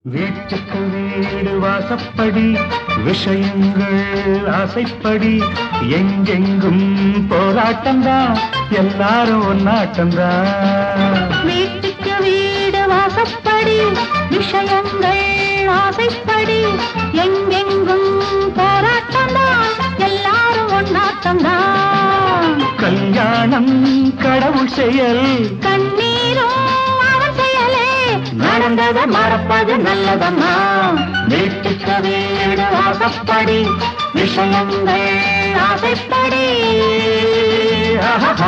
வீட்டுக்கு வீடு வாசப்படி விஷயங்கள் ஆசைப்படி எங்கெங்கும் போராட்டம்தான் எல்லாரும் ஒன்னாட்டம்தான் வீட்டுக்கு வீடு வாசப்படி விஷயங்கள் ஆசைப்படி எங்கெங்கும் போராட்டம்தான் எல்லாரும் ஒன்னாட்டம்தான் கல்யாணம் கடவுள் செயல் கண்ணீரும் அவன் செயலே நடந்ததை மறப்பது நல்லதம்மா வீட்டுக்கு வீடு வாசப்படி விஷயங்கள் ஆசைப்படி ஆஹா.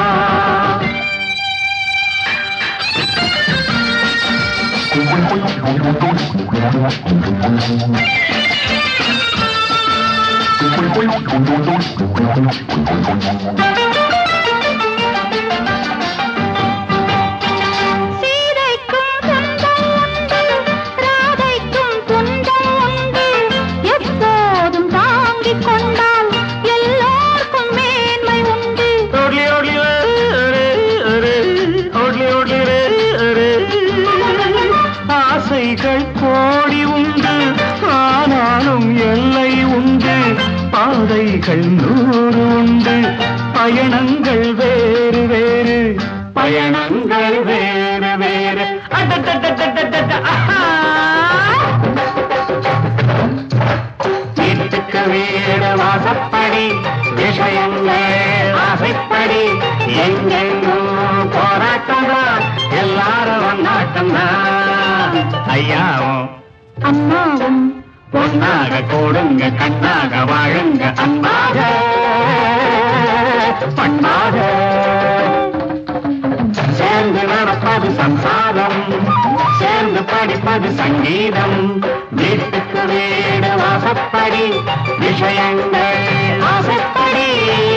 சீதைக்கும் சொந்தம் உண்டு ராதைக்கும் துன்பம் உண்டு எப்போதும் தாங்கிக் கொண்டால் எல்லோருக்கும் மேன்மை உண்டு ஓட்லி, ஓட்லி, ரே, ரே, ஓட்லி, ஓட்லி, ரே, ரே. ஆசைகள் கோடி உண்டு ஆனாலும் எல்லை உண்டு பாதைகள் நூறு உண்டு பயணங்கள் வேறு வேறு பயணங்கள் வேறு வேறு அடடடடடடட, ஆஹா! வீட்டுக்கு வீடு வாசப்படி விஷயங்கள் ஆசைப்படி எங்கெங்கும் போராட்டம் தான் எல்லாரும் ஒன்னாட்டம் தான் ஐயாவும் அம்மாவும் பொன்னாக கூடுங்க கண்ணாக வாழுங்க அன்பாக பண்பாக சேர்ந்து நடப்பது சம்சாரம் சேர்ந்து படிப்பது சங்கீதம் வீட்டுக்கு வீடு வாசப்படி விஷயங்கள் ஆசைப்படி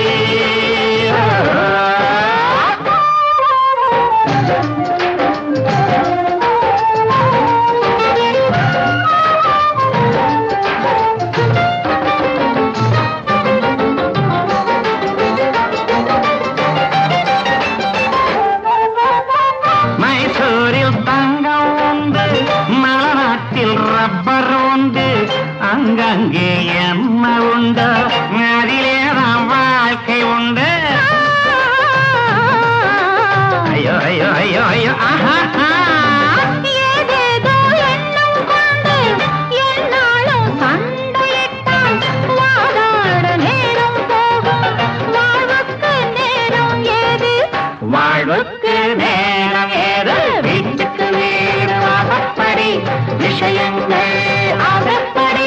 மைசூரில் தங்கம் உண்டு மலநாட்டில் ரப்பர் உண்டு அங்கங்கே என்ன உண்டு அதிலேதான் வாழ்க்கை உண்டு ஐயோ ஐயோ ஐயோ ஐயோ ஆஹா ஆஹா. ஏதேதோ எண்ணம் கொண்டு எந்நாளும் சண்டையிட்டால் வாதாட நேரம் போகும் வாழ்வுக்கு நேரம் ஏது வாழ்வுக்கு நேரம் ஏது வீட்டுக்கு வீடு வாசப்படி விஷயங்கள் ஆசைப்படி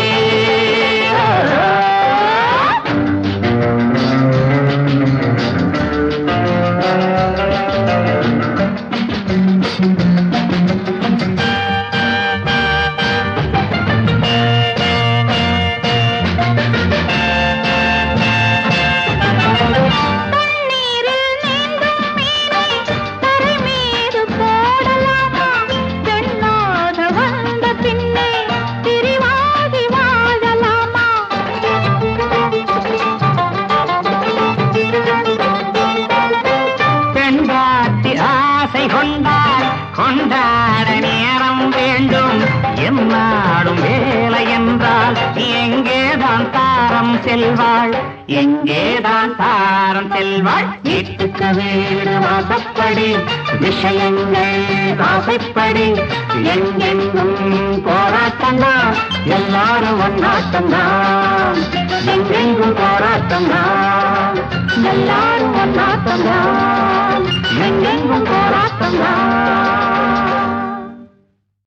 தண்ணீரில் நீந்தும் மீனை தரை மீது போடலாமா பெண்ணாக வந்த பின்னே பிரிவாகி வாழலாமா பெண்பாட்டி ஆசை கொண்டால் கொண்டாட நேரம் வேண்டும் என்னாடும் வேலை என்றால் எங்கேதான் தாரம் செல்வாள் எங்கேதான் தாரம் செல்வாள் வீட்டுக்கு வீடு வாசப்படி விஷயங்கள் ஆசைப்படி எங்கெங்கும் போராட்டம் தான் எல்லாரும் ஒன்னாட்டம் தான் எங்கெங்கும் போராட்டம் தான் எல்லாரும் ஒன்னாட்டம் தான்